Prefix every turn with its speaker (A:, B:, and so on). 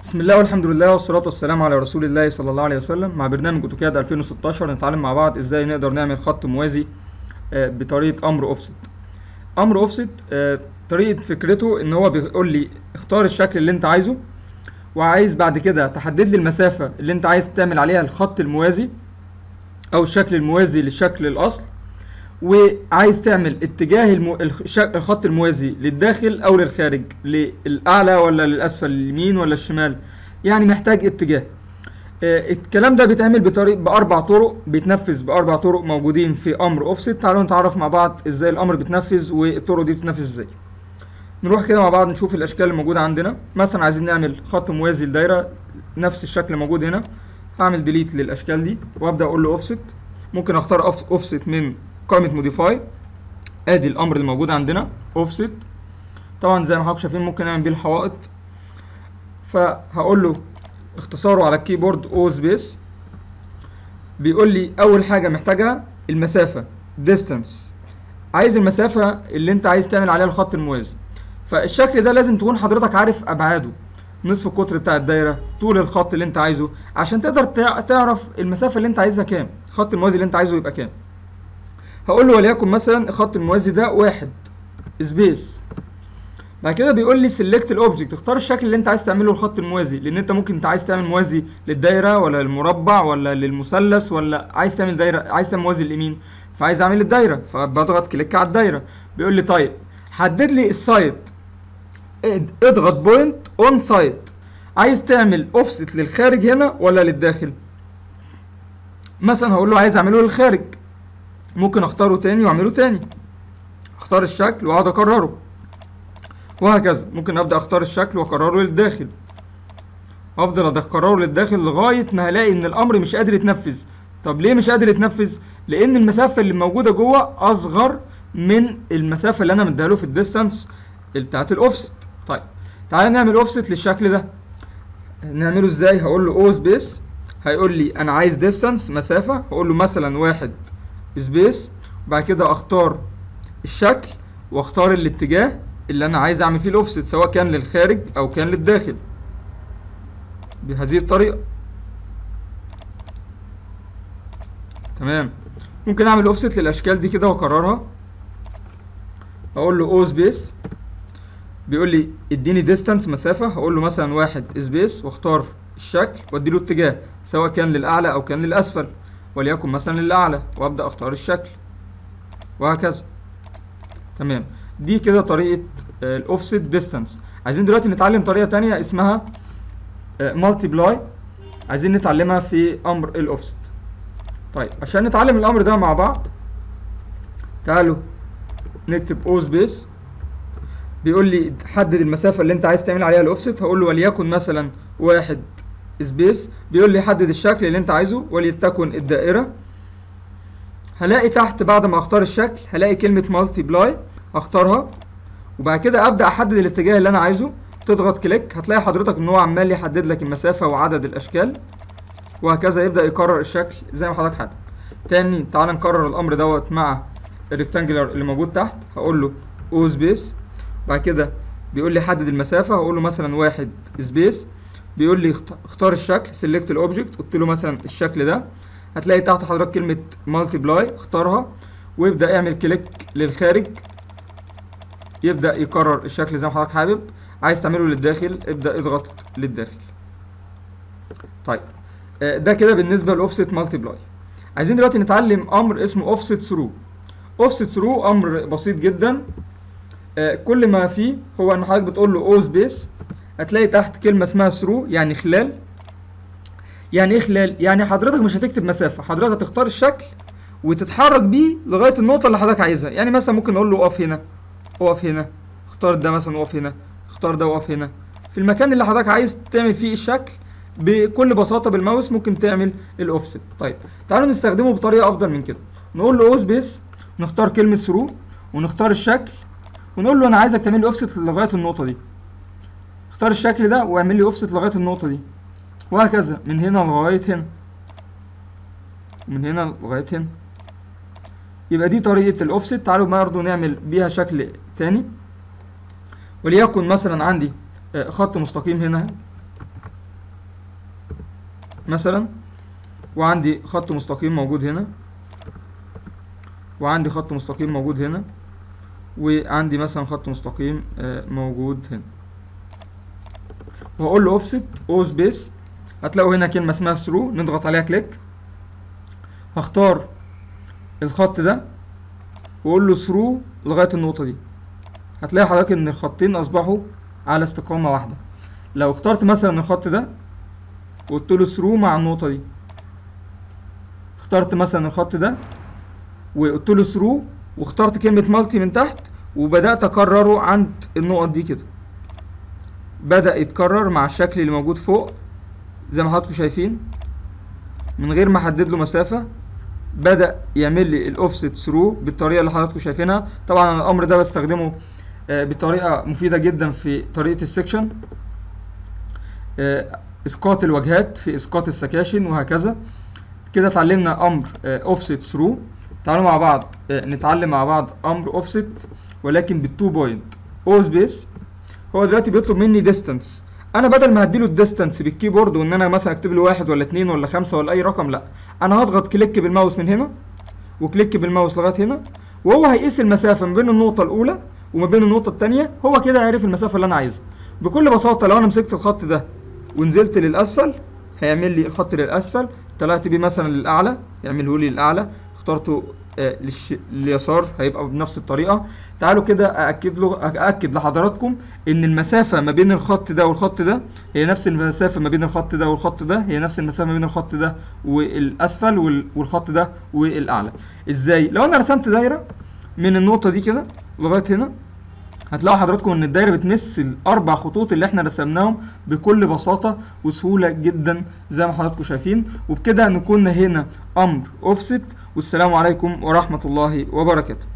A: بسم الله والحمد لله والصلاة والسلام على رسول الله صلى الله عليه وسلم مع برنامج اوتوكاد 2016 نتعلم مع بعض ازاي نقدر نعمل خط موازي آه، بطريقة امر اوفست امر اوفست آه، طريقة فكرته ان هو بيقول لي اختار الشكل اللي انت عايزه وعايز بعد كده تحدد لي المسافة اللي انت عايز تعمل عليها الخط الموازي او الشكل الموازي للشكل الاصل وعايز تعمل اتجاه المو... الش- الخط الموازي للداخل او للخارج للاعلى ولا للاسفل اليمين ولا الشمال يعني محتاج اتجاه آه، الكلام ده بيتعمل بطريق باربع طرق بيتنفذ باربع طرق موجودين في امر اوفست تعالوا نتعرف مع بعض ازاي الامر بيتنفذ والطرق دي بتتنفذ ازاي نروح كده مع بعض نشوف الاشكال الموجوده عندنا مثلا عايزين نعمل خط موازي لدايره نفس الشكل موجود هنا هعمل ديليت للاشكال دي وابدا اقول له اوفست ممكن اختار اوفست من قائمه موديفاي ادي الامر اللي موجود عندنا اوفست طبعا زي ما حضراتكم شايفين ممكن نعمل بيه الحوائط فهقول له اختصاره على الكيبورد او سبيس بيقول لي اول حاجه محتاجها المسافه ديستانس عايز المسافه اللي انت عايز تعمل عليها الخط الموازي فالشكل ده لازم تكون حضرتك عارف ابعاده نصف القطر بتاع الدايره طول الخط اللي انت عايزه عشان تقدر تع- تعرف المسافه اللي انت عايزها كام الخط الموازي اللي انت عايزه يبقى كام هقول له وليكن مثلا الخط الموازي ده واحد سبيس بعد كده بيقول لي سيلكت الاوبجكت اختار الشكل اللي انت عايز تعمله الخط الموازي لان انت ممكن انت عايز تعمل موازي للدايره ولا للمربع ولا للمثلث ولا عايز تعمل دايره عايز تعمل موازي لليمين فعايز اعمل الدايره فبضغط كليك على الدايره بيقول لي طيب حدد لي السايد اد- اضغط بوينت اون سايد عايز تعمل اوفست للخارج هنا ولا للداخل مثلا هقول له عايز اعمله للخارج ممكن اختاره تاني واعمله تاني اختار الشكل واقعد اكرره وهكذا ممكن ابدا اختار الشكل واكرره للداخل افضل اكرره للداخل لغايه ما هلاقي ان الامر مش قادر يتنفذ طب ليه مش قادر يتنفذ لان المسافه اللي موجوده جوه اصغر من المسافه اللي انا مديها له في الديستانس بتاعت الاوفست طيب تعالى نعمل اوفست للشكل ده نعمله ازاي هقول له او سبيس هيقول لي انا عايز ديستانس مسافه هقول له مثلا واحد سبيس وبعد كده اختار الشكل واختار الاتجاه اللي انا عايز اعمل فيه الاوفست سواء كان للخارج او كان للداخل بهذه الطريقه تمام ممكن اعمل اوفست للاشكال دي كده واكررها اقول له او سبيس بيقول لي اديني ديستانس مسافه هقول له مثلا واحد سبيس واختار الشكل وادي له اتجاه سواء كان للاعلى او كان للاسفل وليكن مثلا للاعلى وابدا اختار الشكل وهكذا تمام دي كده طريقه الاوفست ديستانس عايزين دلوقتي نتعلم طريقه تانية اسمها مالتيبلاي عايزين نتعلمها في امر الاوفست طيب عشان نتعلم الامر ده مع بعض تعالوا نكتب او سبيس بيقول لي حدد المسافة اللي انت عايز تعمل عليها الاوفست هقول له وليكن مثلا واحد سبيس بيقول لي حدد الشكل اللي انت عايزه ولتكن الدائرة هلاقي تحت بعد ما اختار الشكل هلاقي كلمة مالتيبلاي اختارها وبعد كده ابدا احدد الاتجاه اللي انا عايزه تضغط كليك هتلاقي حضرتك ان هو عمال يحدد لك المسافة وعدد الاشكال وهكذا يبدا يكرر الشكل زي ما حضرتك حابب تاني تعال نكرر الامر دوت مع الريكتانجلر اللي موجود تحت هقول له او سبيس بعد كده بيقول لي حدد المسافة هقول له مثلا واحد سبيس بيقول لي اخت- اختار الشكل سيلكت الاوبجكت قلت له مثلا الشكل ده هتلاقي تحت حضرتك كلمة مالتيبلاي اختارها ويبدأ اعمل كليك للخارج يبدأ يكرر الشكل زي ما حضرتك حابب عايز تعمله للداخل ابدأ اضغط للداخل طيب آه، ده كده بالنسبة لأوفست مالتيبلاي عايزين دلوقتي نتعلم أمر اسمه اوفست ثرو اوفست ثرو أمر بسيط جدا آه، كل ما فيه هو ان حضرتك بتقول له او سبيس هتلاقي تحت كلمه اسمها ثرو يعني خلال يعني ايه خلال يعني حضرتك مش هتكتب مسافه حضرتك هتختار الشكل وتتحرك بيه لغايه النقطه اللي حضرتك عايزها يعني مثلا ممكن اقول له اقف هنا اقف هنا اختار ده مثلا اقف هنا اختار ده واقف هنا في المكان اللي حضرتك عايز تعمل فيه الشكل بكل بساطه بالماوس ممكن تعمل الاوفست طيب تعالوا نستخدمه بطريقه افضل من كده نقول له او سبيس نختار كلمه ثرو ونختار الشكل ونقول له انا عايزك تعمل لي اوفست لغايه النقطه دي اختار الشكل ده واعمل لي اوفست لغايه النقطه دي وهكذا من هنا لغايه هنا من هنا لغايه هنا يبقى دي طريقه الاوفست تعالوا برضه نعمل بيها شكل تاني وليكن مثلا عندي آه، خط مستقيم هنا مثلا وعندي خط مستقيم موجود هنا وعندي خط مستقيم موجود هنا وعندي مثلا خط مستقيم آه، موجود هنا وهقول له اوفست او سبيس هتلاقوا هنا كلمه اسمها ثرو نضغط عليها كليك هختار الخط ده واقول له ثرو لغايه النقطه دي هتلاقي حضرتك ان الخطين اصبحوا على استقامه واحده لو اخترت مثلا الخط ده وقلت له ثرو مع النقطه دي اخترت مثلا الخط ده وقلت له ثرو واخترت كلمه مالتي من تحت وبدات اكرره عند النقط دي كده بدأ يتكرر مع الشكل اللي موجود فوق زي ما حضراتكم شايفين من غير ما احدد له مسافة بدأ يعمل لي الاوفست ثرو بالطريقة اللي حضراتكم شايفينها طبعا أنا الامر ده بستخدمه آه، بطريقة مفيدة جدا في طريقة السكشن آه، اسقاط الواجهات في اسقاط السكاشن وهكذا كده اتعلمنا امر اوفست ثرو تعالوا مع بعض آه، نتعلم مع بعض امر اوفست ولكن بالتو بوينت او سبيس هو دلوقتي بيطلب مني ديستانس انا بدل ما هديله الديستانس بالكيبورد وان انا مثلا اكتب له واحد ولا اتنين ولا خمسة ولا اي رقم لا انا هضغط كليك بالماوس من هنا وكليك بالماوس لغايه هنا وهو هيقيس المسافه ما بين النقطه الاولى وما بين النقطه الثانيه هو كده عرف المسافه اللي انا عايزها بكل بساطه لو انا مسكت الخط ده ونزلت للاسفل هيعمل لي خط للاسفل طلعت بيه مثلا للاعلى يعمله لي للاعلى اخترته آه، للش... لليسار هيبقى بنفس الطريقه تعالوا كده ااكد له ااكد لحضراتكم ان المسافه ما بين الخط ده والخط ده هي نفس المسافه ما بين الخط ده والخط ده هي نفس المسافه ما بين الخط ده والاسفل وال... والخط ده والاعلى ازاي لو انا رسمت دايره من النقطه دي كده لغايه هنا هتلاقوا حضراتكم ان الدايره بتمس الاربع خطوط اللي احنا رسمناهم بكل بساطه وسهوله جدا زي ما حضراتكم شايفين وبكده نكون هنا امر اوفست والسلام عليكم ورحمه الله وبركاته